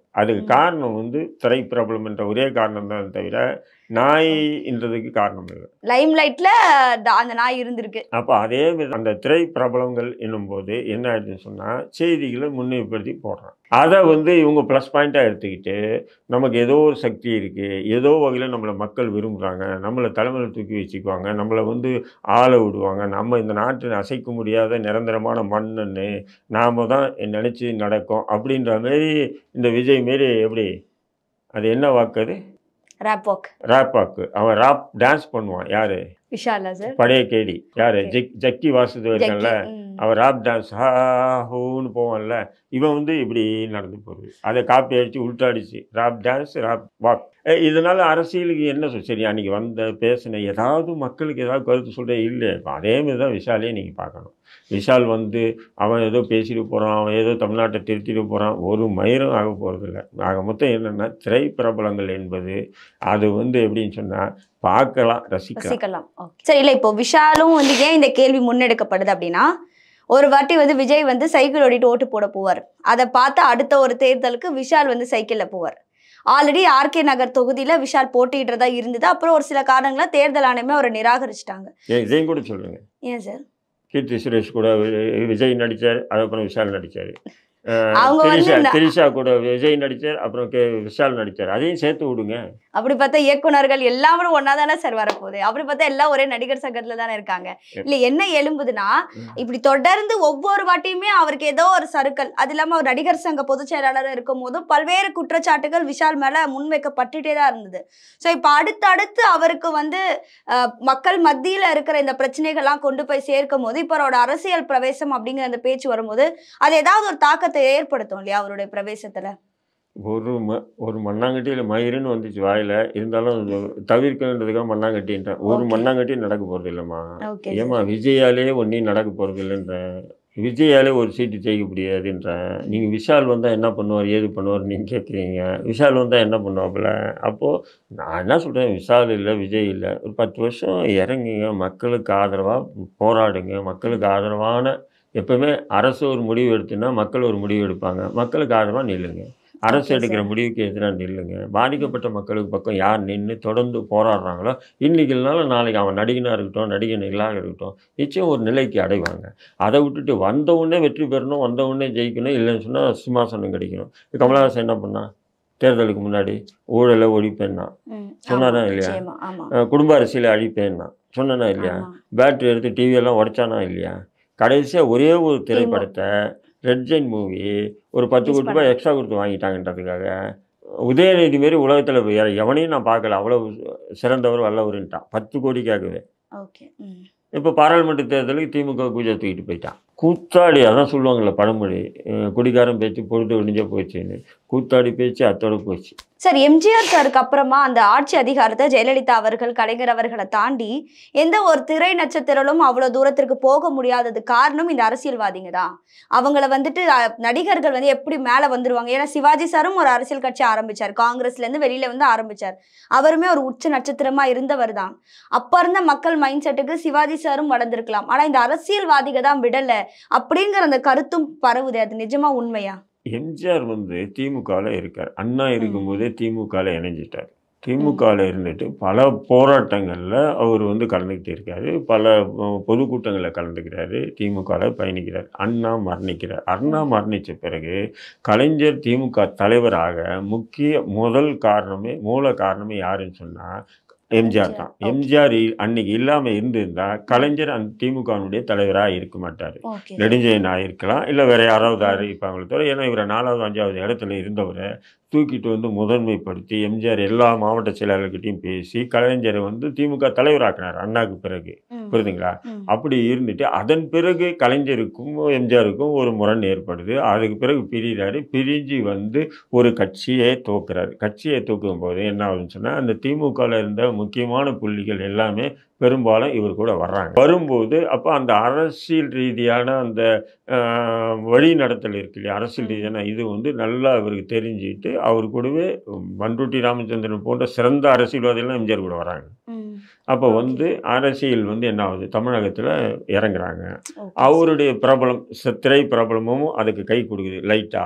அதுக்கு ம். காரணம் வந்து திரை பிரபலம் என்ற ஒரே காரணம் தான் தவிர நாய்ன்றதுக்கு காரணம் இல்லை லைம் லைட்ல அந்த நாய் இருந்திருக்கு அப்போ அதே வித அந்த திரை பிரபலங்கள் என்னும்போது என்ன ஆயிடுதுன்னு சொன்னால் செய்திகளை முன்னிலைப்படுத்தி போடுறான் அதை வந்து இவங்க ப்ளஸ் பாயிண்ட்டாக எடுத்துக்கிட்டு நமக்கு ஏதோ ஒரு சக்தி இருக்குது ஏதோ வகையில் நம்மளை மக்கள் விரும்புகிறாங்க நம்மளை தலைமையில் தூக்கி வச்சுக்குவாங்க நம்மளை வந்து ஆள விடுவாங்க நம்ம இந்த நாட்டில் அசைக்க முடியாத நிரந்தரமான மண்ணுன்னு நாம் தான் நினச்சி நடக்கும் அப்படின்ற மாரி இந்த விஜய் மாரி எப்படி அது என்ன வாக்கு அது ரேப் வாக் ராப் வாக்கு அவன் ராப் டான்ஸ் பண்ணுவான் யாரு விஷாலா சார் பழைய கேடி யாரு Okay. ஜக் ஜக்கி வாசுதேவ் இருக்கான்ல அவன் ராப் டான்ஸ் ஹா ஹூன்னு போவான்ல இவன் வந்து இப்படி நடந்து போகுது அதை காப்பி அடிச்சு உள்டாடிச்சு ராப் டான்ஸ் ராப் வாக் இதனால அரசியலுக்கு என்ன சொல் சரி அன்னைக்கு வந்த பேசின ஏதாவது மக்களுக்கு ஏதாவது கருத்து சொல்ற இல்லை இப்ப அதே மாதிரி தான் விஷாலே நீங்கள் பார்க்கணும் விஷால் வந்து அவன் ஏதோ பேசிட்டு போகிறான் அவன் ஏதோ தமிழ்நாட்டை திருத்திட்டு போகிறான் ஒரு மயிரும் ஆக போகிறதில்ல ஆக மொத்தம் என்னென்னா திரை பிரபலங்கள் என்பது அது வந்து எப்படின்னு சொன்னால் பார்க்கலாம் ரசிக்கலாம் ரசிக்கலாம் Okay. சரி இல்ல இப்போ விஷாலும் வந்து ஏன் இந்த கேள்வி முன்னெடுக்கப்படுது அப்படின்னா ஒரு வாட்டி வந்து விஜய் வந்து சைக்கிள் ஓட்டிட்டு ஓட்டு போட போவார் அதை பார்த்து அடுத்த ஒரு தேர்தலுக்கு விஷால் வந்து சைக்கிள்ல போவார் ஆல்ரெடி ஆர்கே நகர் தொகுதியில விஷால் போட்டியிடுறதா இருந்தது அப்புறம் ஒரு சில காரணங்களா தேர்தல் ஆணையமே அவரை நிராகரிச்சிட்டாங்க ஏன் இதையும் கூட சொல்லுங்கள் ஏன் சார் கீர்த்தி சுரேஷ் கூட வி- விஜய் நடித்தார் அதுக்கப்புறம் விஷால் நடித்தார் அவங்க வந்து திரிஷா இந்த- திரிஷா கூட விஜய் நடித்தார் அப்புறம் கே விஷால் நடித்தார் அதையும் சேர்த்து விடுங்க அப்படி பார்த்தா இயக்குனர்கள் எல்லாரும் ஒன்னா தானே சார் வரப்போகுது அப்படி பார்த்தா எல்லாம் ஒரே நடிகர் சங்கத்துல தானே இருக்காங்க இல்ல என்ன எழும்புதுன்னா ம். இப்படி தொடர்ந்து ஒவ்வொரு வாட்டியுமே அவருக்கு ஏதோ ஒரு சறுக்கல் அது இல்லாம அவர் நடிகர் சங்க பொதுச் செயலாளர் இருக்கும் போதும் பல்வேறு குற்றச்சாட்டுகள் விஷால் மேல முன்வைக்கப்பட்டுட்டே தான் இருந்தது ஸோ இப்போ அடுத்தடுத்து அவருக்கு வந்து அஹ், மக்கள் மத்தியில இருக்கிற இந்த பிரச்சனைகள்லாம் கொண்டு போய் சேர்க்கும் போது இப்போ அவரோட அரசியல் பிரவேசம் அப்படிங்கிற அந்த பேச்சு வரும்போது அது ஏதாவது ஒரு தாக்கத்தை ஏற்படுத்தும் இல்லையா அவருடைய பிரவேசத்துல ஒரு ம ஒரு மண்ணாங்கட்டியில் மயிருன்னு வந்துச்சு வாயில் இருந்தாலும் அது தவிர்க்கன்றதுக்காக மண்ணாங்கட்டின்றேன் ஒரு Okay. மண்ணாங்கட்டி நடக்க போகிறது இல்லைம்மா ஓகே ஏம்மா விஜயாலே ஒன்றையும் நடக்க போகிறது இல்லைன்றேன் விஜயாலே ஒரு சீட்டு ஜெயிக்க முடியாதுன்றேன் நீங்கள் விஷால் வந்தால் என்ன பண்ணுவார் ஏது பண்ணுவார் நீங்கள் கேட்குறீங்க விஷால் வந்தால் என்ன பண்ணுவாப்புல அப்போது நான் என்ன சொல்கிறேன் விஷால் இல்லை விஜய் இல்லை ஒரு பத்து வருஷம் இறங்குங்க மக்களுக்கு ஆதரவாக போராடுங்க மக்களுக்கு ஆதரவான எப்பவுமே அரசு ஒரு முடிவு எடுத்துன்னா மக்கள் ஒரு முடிவு எடுப்பாங்க மக்களுக்கு ஆதரவாக நில்லுங்க அரசு Okay, எடுக்கிற sir. முடிவுக்கு எதிராக நில்லுங்க பாதிக்கப்பட்ட மக்களுக்கு பக்கம் யார் நின்று தொடர்ந்து போராடுறாங்களோ இன்னைக்கு இல்லைனாலும் நாளைக்கு அவன் நடிகனாக இருக்கட்டும் நடிகர்களாக இருக்கட்டும் நிச்சயம் ஒரு நிலைக்கு அடைவாங்க அதை விட்டுட்டு வந்த உடனே வெற்றி பெறணும் வந்த உடனே ஜெயிக்கணும் இல்லைன்னு சொன்னால் சிம்மாசனம் கிடைக்கணும் இப்ப கமலஹாசன் என்ன பண்ணான் தேர்தலுக்கு முன்னாடி ஊழலை ஒழிப்பேன்னா ம், சொன்னாரா ஆமா, இல்லையா? நிச்சயமா, ஆமா அஹ் குடும்ப அரசியலை அழிப்பேன்னா சொன்னனா இல்லையா ஆமா. பேட்டரி எடுத்து டிவியெல்லாம் உடைச்சானா இல்லையா கடைசியாக ஒரே ஒரு திரைப்படத்தை ரெட் ஜெயின் மூவி ஒரு பத்து Use கோடி ரூபாய் எக்ஸ்ட்ரா கொடுத்து வாங்கிட்டாங்கன்றதுக்காக உதயநிதி மாரி உலகத்தில் வேற எவனையும் நான் பார்க்கல அவ்வளோ சிறந்தவர் வல்லவருன்ட்டான் பத்து கோடிக்காகவே ஓகே ம் இப்போ பாராளுமன்ற தேர்தலுக்கு திமுக பூஜை தூக்கிட்டு போயிட்டான் கூத்தாடி அதான் சொல்லுவாங்கள்ல பழமொழி அஹ் குடிகாரன் பேச்சு பொழுது ஒழிஞ்சே போச்சுன்னு கூத்தாடி பேச்சு அத்தோட போச்சு சார் எம்ஜிஆர் சாருக்கு அப்புறமா அந்த ஆட்சி அதிகாரத்தை ஜெயலலிதா அவர்கள் கலைஞர் அவர்களை தாண்டி எந்த ஒரு திரை நட்சத்திரலும் அவ்வளவு தூரத்திற்கு போக முடியாதது காரணம் இந்த அரசியல்வாதிங்க தான் அவங்கள வந்துட்டு அஹ், நடிகர்கள் வந்து எப்படி மேல வந்துருவாங்க ஏன்னா சிவாஜி சாரும் ஒரு அரசியல் கட்சி ஆரம்பிச்சார் காங்கிரஸ்ல இருந்து வெளியில வந்து ஆரம்பிச்சார் அவருமே ஒரு உச்ச நட்சத்திரமா இருந்தவர் தான் அப்ப இருந்த மக்கள் மைண்ட் செட்டுக்கு சிவாஜி சாரும் வளர்ந்திருக்கலாம் ஆனா இந்த அரசியல்வாதிக தான் விடல அப்படிங்கிற அந்த கருத்தும் பரவுது அது நிஜமா உண்மையா எம்ஜிஆர் வந்து திமுகவில் இருக்கார் அண்ணா இருக்கும்போதே திமுகவில் இணைஞ்சிட்டார் திமுகவில் இருந்துட்டு பல போராட்டங்களில் அவர் வந்து கலந்துக்கிட்டு இருக்காரு பல அஹ், பொதுக்கூட்டங்களில் கலந்துக்கிறாரு திமுகவில் பயணிக்கிறார் அண்ணா மரணிக்கிறார் அண்ணா மரணித்த பிறகு கலைஞர் திமுக தலைவராக முக்கிய முதல் காரணமே மூல காரணமே யாருன்னு சொன்னால் எம்ஜிஆர் தான் Okay. எம்ஜிஆர் இ- அன்னைக்கு இல்லாமல் இருந்திருந்தா கலைஞர் அந்த திமுகவினுடைய தலைவராக இருக்க மாட்டார் ஓகே நெடுஞ்செயன் ஆயிருக்கலாம் இல்லை வேற யாராவது அறிவிப்பாங்களே தவிர ஏன்னா இவரை நாலாவது அஞ்சாவது இடத்துல இருந்தவரை தூக்கிட்டு வந்து முதன்மைப்படுத்தி எம்ஜிஆர் எல்லா மாவட்ட செயலாளர்கிட்டையும் பேசி கலைஞரை வந்து திமுக தலைவராக்கினார் அண்ணாக்கு பிறகு புரியுதுங்களா அப்படி இருந்துட்டு அதன் பிறகு கலைஞருக்கும் எம்ஜிஆருக்கும் ஒரு முரண் ஏற்படுது அதுக்கு பிறகு பிரிகிறாரு பிரிஞ்சு வந்து ஒரு கட்சியை தோக்குறாரு கட்சியை தூக்கும் போது என்ன ஆகுதுன்னு சொன்னால் அந்த திமுகவில் இருந்த முக்கியமான புள்ளிகள் எல்லாமே பெரும்பாலும் இவர் கூட வர்றாங்க வரும்போது அப்போ அந்த அரசியல் ரீதியான அந்த ஆஹ், வழி நடத்தல் இருக்கு இல்லையா அரசியல் ரீதியான இது வந்து நல்லா இவருக்கு தெரிஞ்சுட்டு அவர் கூடவே மன்ருட்டி ராமச்சந்திரன் போன்ற சிறந்த அரசியல்வாதிகள்லாம் எம்ஜிஆர் கூட வராங்க அப்போ வந்து அரசியல் வந்து என்ன ஆகுது தமிழகத்தில் இறங்குறாங்க அவருடைய பிரபலம் ச- திரை பிரபலமும் அதுக்கு கை கொடுக்குது லைட்டாக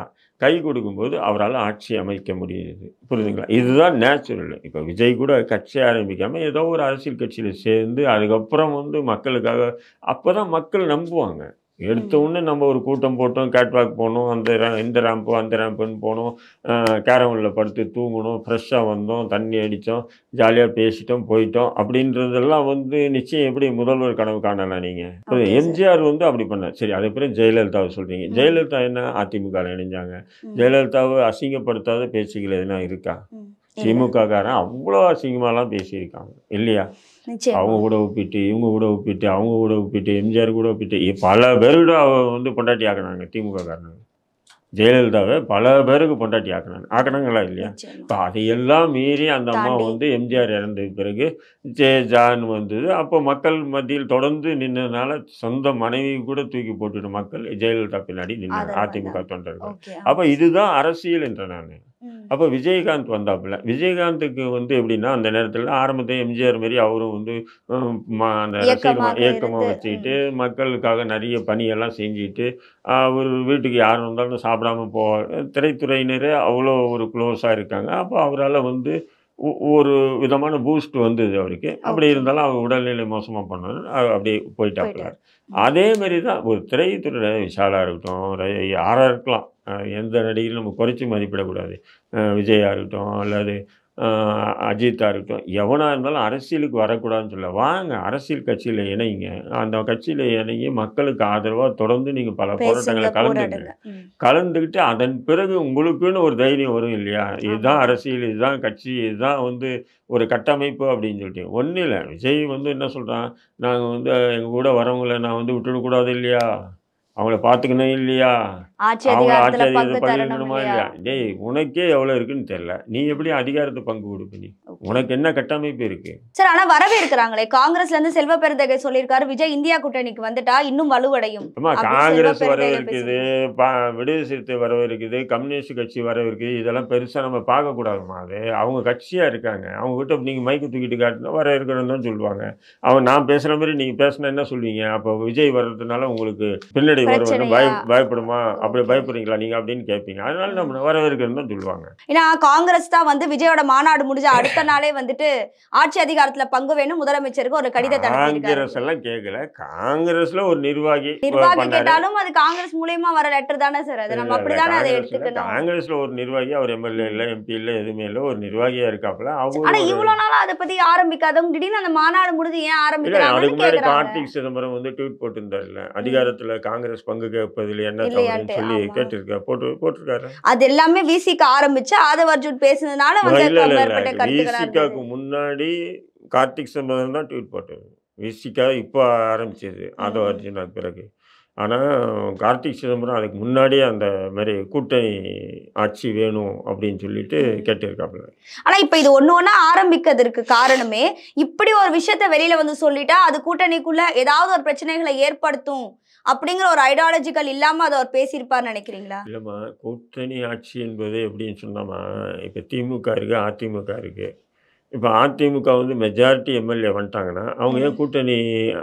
கை கொடுக்கும்போது அவரால் ஆட்சி அமைக்க முடியுது புரியுதுங்களா இதுதான் நேச்சுரல் இப்போ விஜய் கூட கட்சி ஆரம்பிக்காமல் ஏதோ ஒரு அரசியல் கட்சியில் சேர்ந்து அதுக்கப்புறம் வந்து மக்களுக்காக அப்போ தான் மக்கள் நம்புவாங்க எடுத்த உடனே நம்ம ஒரு கூட்டம் போட்டோம் கேட்வாக் போனோம் அந்த ra- இந்த ரேம்போ அந்த ரேம்புன்னு போனோம் கேரவனில் படுத்து தூங்கணும் ஃப்ரெஷ்ஷாக வந்தோம் தண்ணி அடித்தோம் ஜாலியாக பேசிட்டோம் போயிட்டோம் அப்படின்றதெல்லாம் வந்து நிச்சயம் எப்படி முதல்வர் கனவு காணலாம் நீங்கள் Okay, sir. எம்ஜிஆர் வந்து அப்படி பண்ணார் சரி அதுக்கப்புறம் ஜெயலலிதாவை சொல்கிறீங்க ம். ஜெயலலிதா என்ன அதிமுக இணைஞ்சாங்க ம். ஜெயலலிதாவை அசிங்கப்படுத்தாத பேச்சுகள் எதுனா இருக்கா ம். இல்ல. திமுக காரன் அவ்வளோ அசிங்கமாலாம் பேசியிருக்காங்க இல்லையா நிச்சயமா. அவங்க கூட ஒப்பிட்டு இவங்க கூட ஒப்பிட்டு அவங்க கூட ஒப்பிட்டு எம்ஜிஆர் கூட ஒப்பிட்டு இ- பல பேருக்கிட்ட அவ வந்து பொண்டாட்டி ஆக்கினாங்க திமுக காரனாங்க ஜெயலலிதாவை பல பேருக்கு பொண்டாட்டி ஆக்கினாங்க ஆக்கினாங்களா இல்லையா நிச்சயமா. இப்போ அதையெல்லாம் மீறி அந்த அம்மா தாண்டி. வந்து எம்ஜிஆர் இறந்த பிறகு ஜே ஜான் வந்தது அப்போ மக்கள் மத்தியில் தொடர்ந்து நின்னதுனால சொந்த மனைவி கூட தூக்கி போட்டுட்டு மக்கள் ஜெயலலிதா பின்னாடி நின்னாங்க ஆதரவு அதிமுக தொண்டர்கள் Okay. அப்போ இதுதான் அரசியல் என்ற நான் ம். அப்போ விஜயகாந்த் வந்தாப்புல விஜயகாந்துக்கு வந்து எப்படின்னா அந்த நேரத்தில் ஆரம்பத்தில் எம்ஜிஆர் மாரி அவரும் வந்து ஹம், ம- அந்த இயக்கமாக ரசிகர் இயக்கமாக இருந்து, வச்சுக்கிட்டு மக்களுக்காக நிறைய பணியெல்லாம் செஞ்சுட்டு அவர் வீட்டுக்கு யார் வந்தாலும் சாப்பிடாம போ திரைத்துறையினரே அவ்வளோ ஒரு க்ளோஸாக இருக்காங்க அப்போ அவரால் வந்து ஒ- ஒரு விதமான பூஸ்ட் வந்தது அவருக்கு அப்படி Okay. இருந்தாலும் அவர் உடல்நிலை மோசமாக பண்ணாரு அவர் அப்படியே போயிட்டாப்புல போயிட்டாரு. அதே மாதிரி தான் ஒரு திரைத்துறை விஷாலாக இருக்கட்டும் ர- யாராக இருக்கலாம் அஹ் எந்த நடிகரும் நம்ம குறைச்சி மதிப்பிடக்கூடாது அஹ் விஜயா இருக்கட்டும் அல்லது அஹ் அஜித்தா இருக்கட்டும் எவனாக இருந்தாலும் அரசியலுக்கு வரக்கூடாதுன்னு சொல்ல வாங்க அரசியல் கட்சியில் இணைங்க அந்த கட்சியில் இணைங்கி மக்களுக்கு ஆதரவாக தொடர்ந்து நீங்கள் பல பேசுங்க போராட்டங்களை கலந்துங்க போராடுங்க ம். கலந்துக்கிட்டு அதன் பிறகு உங்களுக்குன்னு ஒரு தைரியம் வரும் இல்லையா இதுதான் அரசியல் இதுதான் கட்சி இதுதான் வந்து ஒரு கட்டமைப்பு அப்படின்னு சொல்லிட்டு ஒன்றும் இல்லை விஜய் வந்து என்ன சொல்கிறான் நாங்கள் வந்து எங்கள் கூட வரவங்கள நான் வந்து விட்டுடக்கூடாது இல்லையா அவங்கள பார்த்துக்கணும் இல்லையா ஆட்சி அவங்க ஆட்சி அதிகாரத்துல பங்கு அதிகாரத்தை தரணும் பங்கிடணுமா இல்லையா இல்லையா டேய் உனக்கே எவ்வளோ இருக்குன்னு தெரியல நீ எப்படி அதிகாரத்தை பங்கு கொடுப்ப நீ உனக்கு என்ன கட்டமைப்பு இருக்கு சார் ஆனா வரவேற்கிறாங்களே காங்கிரஸ்ல இருந்து செல்வ பெருந்தகை சொல்லியிருக்காரு விஜய் இந்தியா கூட்டணிக்கு வந்துட்டா இன்னும் வலுவடையும் ஆமா அப்படி காங்கிரஸ் செல்வ வரவு பெருந்தகை இருக்குது பா விடுதலை சிறுத்தை வரவு இருக்குது கம்யூனிஸ்ட் கட்சி வரவு இருக்குது இதெல்லாம் பெருசாக நம்ம பார்க்கக்கூடாதுமா அது அவங்க கட்சியாக இருக்காங்க அவங்க கிட்ட நீங்கள் மைக்கு தூக்கிட்டு காட்டினா வர இருக்கிறன்னு தான் சொல்லுவாங்க அவன் நான் பேசுகிற மாதிரி நீங்கள் பேசினா என்ன சொல்லுவீங்க அப்போ விஜய் வர்றதுனால உங்களுக்கு பின்னடை வரும்னு பய பிரச்சனையா? பயப்படுமா அப்படி பயப்படுறீங்களா நீங்கள் அப்படின்னு கேட்பீங்க அதனால நம்ம வரவேற்கிறன்னு தான் சொல்லுவாங்க ஏன்னா காங்கிரஸ் தான் வந்து விஜயோட மாநாடு முடிஞ்ச அடுத்த நாளே வந்துட்டு ஆட்சி அதிகாரத்துல பங்கு வேணும் முதலமைச்சருக்கு ஒரு கடிதத்தை அனுப்பியிருக்காரு காங்கிரஸ் எல்லாம் கேட்கல காங்கிரஸ்ல ஒரு நிர்வாகி நிர்வாகி பண்ணாரு கேட்டாலும் அது காங்கிரஸ் மூலியமா வர லெட்டர் தானே சார் அது நம்ம இல்ல, அப்படிதானே அதை காங்கிரஸ்ல- எடுத்துக்கணும் காங்கிரஸ்ல ஒரு நிர்வாகி அவர் எம்எல்ஏ இல்ல எம்பி இல்ல எதுவுமே இல்ல ஒரு நிர்வாகியா இருக்காப்புல அவங்க ஆனா ஒரு- இவ்வளவு நாளா அதை பத்தி ஆரம்பிக்காதவங்க திடீர்னு அந்த மாநாடு முடிஞ்சு ஏன் இல்ல அதுக்கு ஆரம்பிக்கிறாங்கன்னு முன்னாடி கேக்குறாங்க கார்த்திக் சிதம்பரம் வந்து ட்வீட் போட்டிருந்தாருல்ல அதிகாரத்துல காங்கிரஸ் பங்கு கேட்பதில் என்ன இல்லையான்ட்டு, தவறுன்னு சொல்லி ஆமா. கேட்டிருக்காரு போட்டு போட்டிருக்காரு அது எல்லாமே விசிக்கு ஆரம்பிச்சு ஆதவ் அர்ஜுன் பேசுனதுனால வந்து இல்ல இல்ல மேற்பட்ட இல்ல கருத்துக்களா விசிகாக்கு இருந்தது முன்னாடி கார்த்திக் சிதம்பரம் தான் ட்வீட் போட்டது விசிகா இப்போ ஆரம்பிச்சது ஆதவ ம். அர்ஜுனாக்கு பிறகு ஆனா கார்த்திக் சிதம்பரம் அதுக்கு முன்னாடியே அந்த மாதிரி கூட்டணி ஆட்சி வேணும் அப்படின்னு சொல்லிட்டு கேட்டிருக்காப்புல ஆனா இப்ப இது ஒண்ணு ஒண்ணா ஆரம்பிக்கிறதுக்கு காரணமே இப்படி ஒரு விஷயத்த வெளியில வந்து சொல்லிட்டா அது கூட்டணிக்குள்ள ஏதாவது ஒரு பிரச்சனைகளை ஏற்படுத்தும் அப்படிங்கிற ஒரு ஐடியாலஜிக்கல் இல்லாம அதை அவர் பேசியிருப்பார்னு நினைக்கிறீங்களா இல்லைம்மா கூட்டணி ஆட்சி என்பது எப்படின்னு சொன்னாமா இப்போ திமுக இருக்கு அதிமுக இருக்கு இப்போ அதிமுக வந்து மெஜாரிட்டி எம்எல்ஏ வந்துட்டாங்கன்னா அவங்க ஏன் கூட்டணி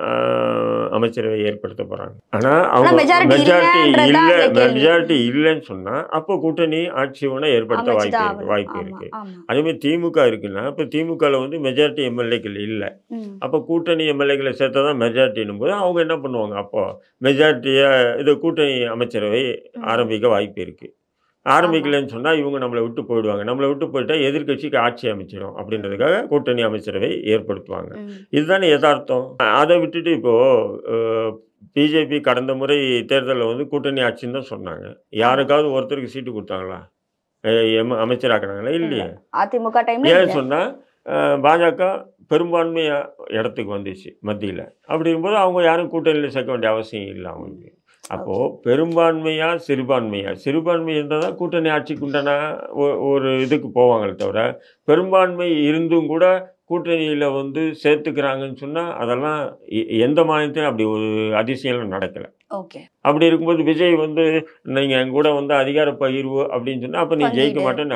ஆஹ், அமைச்சரவை ஏற்படுத்த போறாங்க ஆனா அவங்க majority மெஜாரிட்டி இல்லைன்றதுதான் இல்லை அதுல கேள்வி. மெஜாரிட்டி இல்லைன்னு சொன்னா அப்போ கூட்டணி ஆட்சி வேணா ஏற்படுத்த வாய்ப்பு அமைச்சுதான் இருக்கு ஆகணும். வாய்ப்பு ஆமா, இருக்கு ஆமா. அதே மாதிரி திமுக இருக்குன்னா இப்போ திமுகவில் வந்து மெஜாரிட்டி எம்எல்ஏக்கள் இல்லை ம். அப்போ கூட்டணி எம்எல்ஏக்களை சேர்த்தா தான் மெஜாரிட்டின்னும் போது அவங்க என்ன பண்ணுவாங்க அப்போ மெஜாரிட்டியை இது கூட்டணி அமைச்சரவை ம். ஆரம்பிக்க வாய்ப்பு இருக்குது ஆரம்பிக்கலைன்னு சொன்னால் இவங்க நம்மளை விட்டு போயிடுவாங்க நம்மளை விட்டு போயிட்டா எதிர்க்கட்சிக்கு ஆட்சி அமைச்சிடும் அப்படின்றதுக்காக கூட்டணி அமைச்சரவை ஏற்படுத்துவாங்க ம். இதுதானே யதார்த்தம் அதை விட்டுட்டு இப்போது பிஜேபி கடந்த முறை தேர்தலில் வந்து கூட்டணி ஆட்சின்னு தான் சொன்னாங்க யாருக்காவது ஒருத்தருக்கு சீட்டு கொடுத்தாங்களா அஹ் எம் அமைச்சராக்குனாங்களா இல்லையே அதிமுக டைம்ல ஏன் சொன்னால் பாஜக பெரும்பான்மை இடத்துக்கு வந்துச்சு மத்தியில் அப்படி இருக்கும்போது அவங்க யாரும் கூட்டணியில் சேர்க்க வேண்டிய அவசியம் இல்லை அவங்களுக்கு அப்போது பெரும்பான்மையா சிறுபான்மையா சிறுபான்மை இருந்தால் தான் கூட்டணி ஆட்சிக்கு உண்டான ஒ- ஒரு இதுக்கு போவாங்களே தவிர பெரும்பான்மை இருந்தும் கூட கூட்டணியில் வந்து சேர்த்துக்கிறாங்கன்னு சொன்னால் அதெல்லாம் எ- எந்த மாநிலத்திலும் அப்படி ஒரு அதிசயம் நடக்கலை ஓகே அப்படி இருக்கும்போது விஜய் வந்து நீங்கள் என் கூட வந்து அதிகார பகிர்வு அப்படின்னு சொன்னால் அப்போ நீ ஜெயிக்க பங்கீடு. மாட்டேன்னு அர்த்தம்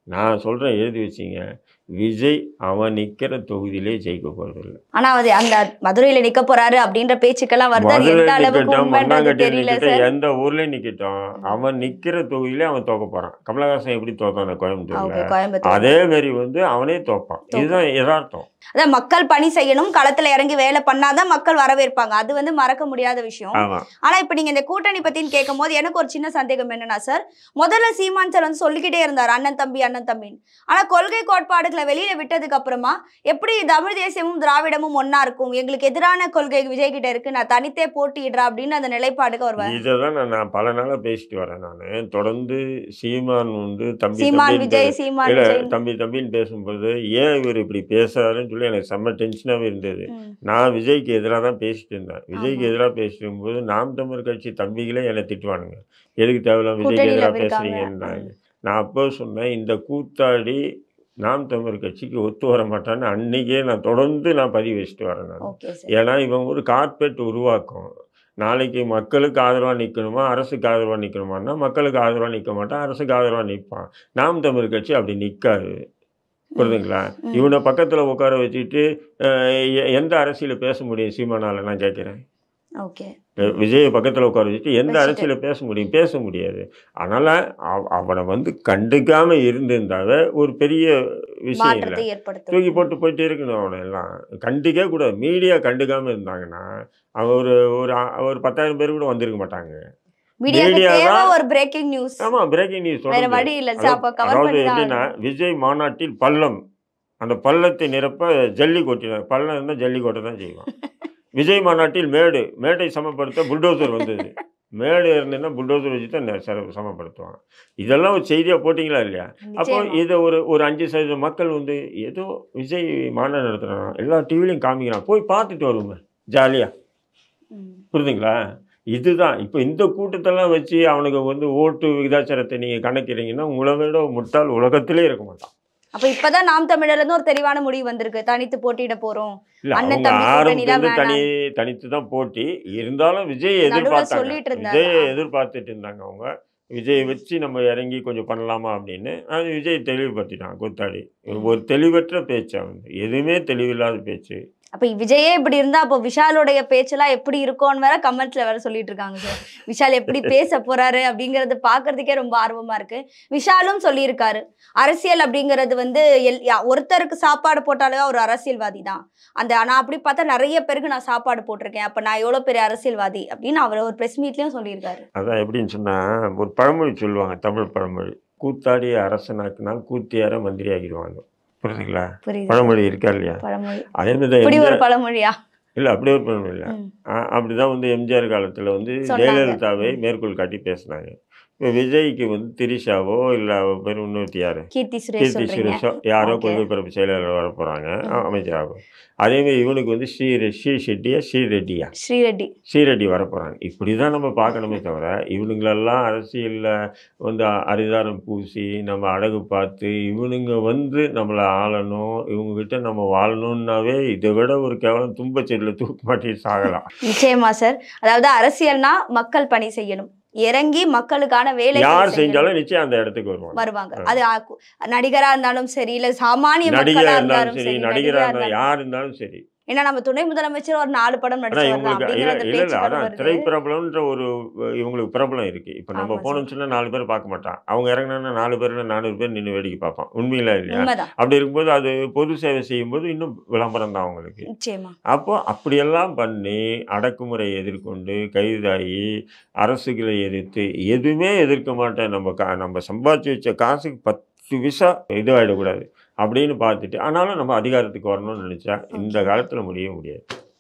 நான் சொல்கிறேன் எழுதி வச்சிங்க விஜய் அவன் நிற்கிற தொகுதியிலே ஜெயிக்க போகிறதில்ல ஆனா அது அந்த மதுரையில நிக்க போறாரு அப்படின்ற பேச்சுக்கெல்லாம் வருது அது மதுரை எந்த அளவுக்கு நிக்கட்டும் உண்மைன்றது மண்ணாங்கட்டியில் தெரியல நிக்கட்டும் சார் எந்த ஊர்லயும் நிக்கட்டும் அவன் நிக்கிற தொகுதியிலே அவன் தோக்க போறான் கமலஹாசன் எப்படி தோத்தான் அந்த கோயம்புத்தூர்ல ஓகே கோயம்புத்தூர் அதே மாதிரி வந்து அவனே தோப்பான் இதுதான் யதார்த்தம் அதான் மக்கள் பணி செய்யணும் களத்துல இறங்கி வேலை பண்ணாதான் மக்கள் வரவேற்பாங்க அது வந்து மறக்க முடியாத விஷயம் ஆமா ஆனா இப்ப நீங்க இந்த கூட்டணி பத்தின்னு கேட்கும் போது எனக்கு ஒரு சின்ன சந்தேகம் என்னன்னா சார் முதல்ல சீமான் சார் வந்து சொல்லிக்கிட்டே இருந்தார் அண்ணன் தம்பி அண்ணன் தம்பின்னு ஆனா கொள்கை கோட்பாடுகளை வெளியில விட்டதுக்கு அப்புறமா எப்படி தமிழ் தேசியமும் திராவிடமும் ஒண்ணா இருக்கும் எங்களுக்கு எதிரான கொள்கை விஜய் கிட்ட இருக்கு நான் தனித்தே போட்டியிடுறேன் அப்படின்னு அந்த நிலைப்பாடுக்கு வருவேன் இதை தான் நான் நான் பல நாளா பேசிட்டு வரேன் நான் தொடர்ந்து சீமான் வந்து தம்பி சீமான் தம்பின்னு விஜய் பே- சீமான் இல்ல விஜய் தம்பி தம்பின்னு பேசும்போது ஏன் இவர் இப்படி பேசுறாருன்னு சொல்லி எனக்கு செம்ம டென்ஷனாவே இருந்தது ம். நான் விஜய்க்கு எதிராக தான் பேசிட்டு இருந்தேன் விஜய்க்கு ஆமா. எதிராக பேசிட்டு இருக்கும்போது நாம் தமிழ் கட்சி தம்பிகளே என்னை திட்டுவானுங்க எதுக்கு தேவையில்லாம் விஜய்க்கு கூட்டணியில எதிராக இருக்காங்க. பேசுறீங்கன்னாங்க நான் அப்போ சொன்னேன் இந்த கூத்தாடி நாம் தமிழ் கட்சிக்கு ஒத்து வர மாட்டான்னு அன்னைக்கே நான் தொடர்ந்து நான் பதிவு வச்சுட்டு வரேன் நான் ஓகே சார் ஏன்னா இவன் ஒரு கார்பெட் உருவாக்கும் நாளைக்கு மக்களுக்கு ஆதரவாக நிற்கணுமா அரசுக்கு ஆதரவாக நிற்கணுமான்னா மக்களுக்கு ஆதரவாக நிற்க மாட்டான் அரசுக்கு ஆதரவாக நிற்பான் நாம் தமிழ் கட்சி அப்படி நிற்காது புரியுதுங்களா ம். இவனை பக்கத்தில் உட்கார வச்சுட்டு அஹ், எ- எந்த அரசியல் பேச முடியும் சீமானால நான் கேட்குறேன் ஓகே விஜயை பக்கத்தில் உட்கார வச்சுட்டு எந்த வச்சுட்டு. அரசியல பேச முடியும் பேச முடியாது அதனால் அவனை வந்து கண்டுக்காம இருந்திருந்தாவே ஒரு பெரிய விஷயம் இல்லை மாற்றத்தை தூக்கி ஏற்படுத்தும் போட்டு போயிட்டே இருக்கணும் அவனை எல்லாம் கண்டிக்கவே கூடாது மீடியா கண்டுக்காம இருந்தாங்கன்னா அவன் ஒரு ஒரு அ- ஒரு பத்தாயிரம் பேர் கூட வந்திருக்க மாட்டாங்க மீடியாக்கு media தேவை தான் ஒரு பிரேக்கிங் நியூஸ் ஆமா பிரேக்கிங் நியூஸ் வேற வழி இல்ல சார் அப்ப கவர் அதாவது பண்ணி தான் எப்படின்னா ஆகணும். விஜய் மாநாட்டில் பள்ளம் அந்த பள்ளத்தை நிரப்ப ஜல்லி கொட்டினார் பள்ளம் இருந்தால் ஜல்லி கொட்ட தான் செய்வான் விஜய் மாநாட்டில் மேடு மேடை சமப்படுத்த புல்டோசர் வந்தது மேடு இருந்ததுன்னா புல்டோசர் வச்சு தான் நெ- சர- சமப்படுத்துவான் இதெல்லாம் ஒரு செய்தியாக போட்டிங்களா இல்லையா அப்போ நிச்சயமா. இதை ஒரு ஒரு அஞ்சு சதவீத மக்கள் வந்து ஏதோ விஜய் மாநாடு நடத்துகிறான் எல்லா டிவிலையும் காமிக்கிறான் போய் பார்த்துட்டு வருவோங்க ஜாலியாக ம். புரியுதுங்களா இதுதான் இப்போ இந்த கூட்டத்தெல்லாம் வச்சு அவனுக்கு வந்து ஓட்டு விகிதாச்சாரத்தை நீங்கள் கணக்கிறீங்கன்னா உங்களை விட முட்டாள் உலகத்திலே இருக்க மாட்டான் அப்ப இப்பதான் நாம் தமிழர்ல இருந்து ஒரு தெளிவான முடிவு வந்திருக்கு தனித்து போட்டியிட போறோம் இல்லை அண்ணன் அவங்க தம்பி ஆரம்பத்துல கூட்டணிலாம் தனி தனித்து தான் போட்டி இருந்தாலும் விஜய் நடுவுல எதிர்பார்த்தாங்க சொல்லிட்டு இருந்தாரு. விஜய் ஆ. எதிர்பார்த்துட்டு இருந்தாங்க அவங்க விஜய் வச்சு நம்ம இறங்கி கொஞ்சம் பண்ணலாமா அப்படின்னு அது விஜய் தெளிவுபடுத்திட்டான் கூத்தாடி ஒரு தெளிவற்ற பேச்சு அவன் எதுவுமே தெளிவில்லாத பேச்சு அப்ப விஜயே இப்படி இருந்தா அப்போ விஷாலுடைய பேச்செல்லாம் எப்படி இருக்கும்னு வேற கமெண்ட்ஸ்ல வேற சொல்லிட்டு இருக்காங்க சார் விஷால் எப்படி பேச போறாரு அப்படிங்கறது பாக்குறதுக்கே ரொம்ப ஆர்வமா இருக்கு விஷாலும் சொல்லியிருக்காரு அரசியல் அப்படிங்கிறது வந்து எல் யா- ஒருத்தருக்கு சாப்பாடு போட்டாலே ஒரு அரசியல்வாதி தான் அந்த நான் அப்படி பார்த்தா நிறைய பேருக்கு நான் சாப்பாடு போட்டிருக்கேன் அப்ப நான் எவ்வளவு பெரிய அரசியல்வாதி அப்படின்னு அவர் ஒரு பிரஸ் மீட்லயும் சொல்லியிருக்காரு அதான் எப்படின்னு சொன்னால் ஒரு பழமொழி சொல்லுவாங்க தமிழ் பழமொழி கூத்தாடிய அரசனாக்கினால் கூத்தியார மந்திரி ஆகிடுவாங்க புரியுதுங்களா புரியுது பழமொழி இருக்கா இல்லையா பழமொழி அதே மாதிரி தான் இப்படி ஒரு எம்ஜிஆர் பழமொழியா இல்லை அப்படியே ஒரு பழமொழி இல்லை ம். அப்படிதான் வந்து எம்ஜிஆர் காலத்தில் வந்து சொன்னாங்க. ஜெயலலிதாவை மேற்கோள் காட்டி பேசினாங்க இப்போ விஜய்க்கு வந்து திரிஷாவோ இல்லை அவ பேர் இன்னொருத்தி யாரு கீர்த்தி சுரேஷ் கீர்த்தி சொல்றீங்க சுரேஷோ யாரோ Okay. கொள்கை பரப்பு செயலாளர் வர போகிறாங்க ம். அமைச்சராகும் அதேமாதிரி இவனுக்கு வந்து ஸ்ரீ ஸ்ரீ ஷெட்டியா ஸ்ரீ ரெட்டியா ஸ்ரீரெட்டி ஸ்ரீரெட்டி வர போகிறாங்க இப்படி தான் நம்ம பார்க்கணுமே தவிர இவனுங்களெல்லாம் அரசியலில் வந்து அரிதாரம் பூசி நம்ம அழகு பார்த்து இவனுங்க வந்து நம்மளை ஆளணும் இவங்ககிட்ட நம்ம வாழணும்னாவே இதை விட ஒரு கேவலம் துன்பச்செடியில் தூக்கு மாட்டி சாகலாம் நிச்சயமா சார் அதாவது அரசியல்னா மக்கள் பணி செய்யணும் இறங்கி மக்களுக்கான வேலை யார் செஞ்சாலும் நிச்சயம் அந்த இடத்துக்கு வருவாங்க வருவாங்க அது ஆ- நடிகரா இருந்தாலும் சரி இல்ல சாமானிய நடிகராக மக்களா இருந்தாலும் இருந்தாலும் சரி சரி நடிகராக நடிகரா இருந்தாலும் இருந்தாலும் யார் இருந்தாலும் சரி ஏன்னா நம்ம துணை முதலமைச்சர் ஒரு நாலு படம் ஆனால் நடிச்சு இவங்களுக்கு அப்படிங்கிற இல்லை அந்த இல்லை இல்லை பேச்சுக்கள் அதான் வருது திரைப்பிரபலம்ன்ற ஒரு இவங்களுக்கு பிரபலம் இருக்கு இப்போ நம்ம ஆமா போனோம்னு சொன்னா நாலு பேர் பார்க்க மாட்டான் அவங்க இறங்கினா நாலு பேர் நானூறு பேர் நின்று வேடிக்கை பார்ப்பான் உண்மையில இல்லையா உண்மைதான் அப்படி இருக்கும்போது அது பொது சேவை செய்யும்போது இன்னும் விளம்பரம் தான் அவங்களுக்கு நிச்சயமா அப்போ அப்படியெல்லாம் பண்ணி அடக்குமுறை எதிர்கொண்டு கைதாகி அரசுகளை எதிர்த்து எதுவுமே எதிர்க்க மாட்டேன் நம்ம கா நம்ம சம்பாதிச்சு வச்ச காசுக்கு பத்து விசா இதுவாகிடக்கூடாது அப்படின்னு பார்த்துட்டு ஆனாலும் நம்ம அதிகாரத்துக்கு வரணும்னு நினச்சா இந்த காலத்தில் முடியவே முடியாது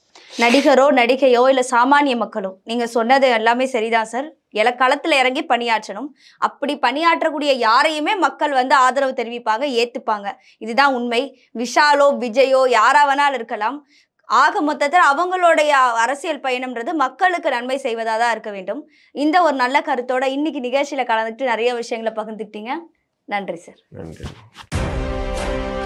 நடிகரோ நடிகையோ இல்ல சாமானிய மக்களோ நீங்க சொன்னது எல்லாமே சரிதான் சார் களத்துல இறங்கி பணியாற்றணும் அப்படி பணியாற்றக்கூடிய யாரையுமே மக்கள் வந்து ஆதரவு தெரிவிப்பாங்க ஏத்துப்பாங்க இதுதான் உண்மை விஷாலோ விஜயோ யாரா வேணாலும் இருக்கலாம் ஆக மொத்தத்தில் அவங்களுடைய அரசியல் பயணம்ன்றது மக்களுக்கு நன்மை செய்வதாக தான் இருக்க வேண்டும் இந்த ஒரு நல்ல கருத்தோட இன்னைக்கு நிகழ்ச்சியில கலந்துட்டு நிறைய விஷயங்களை பகிர்ந்துக்கிட்டீங்க நன்றி சார் நன்றி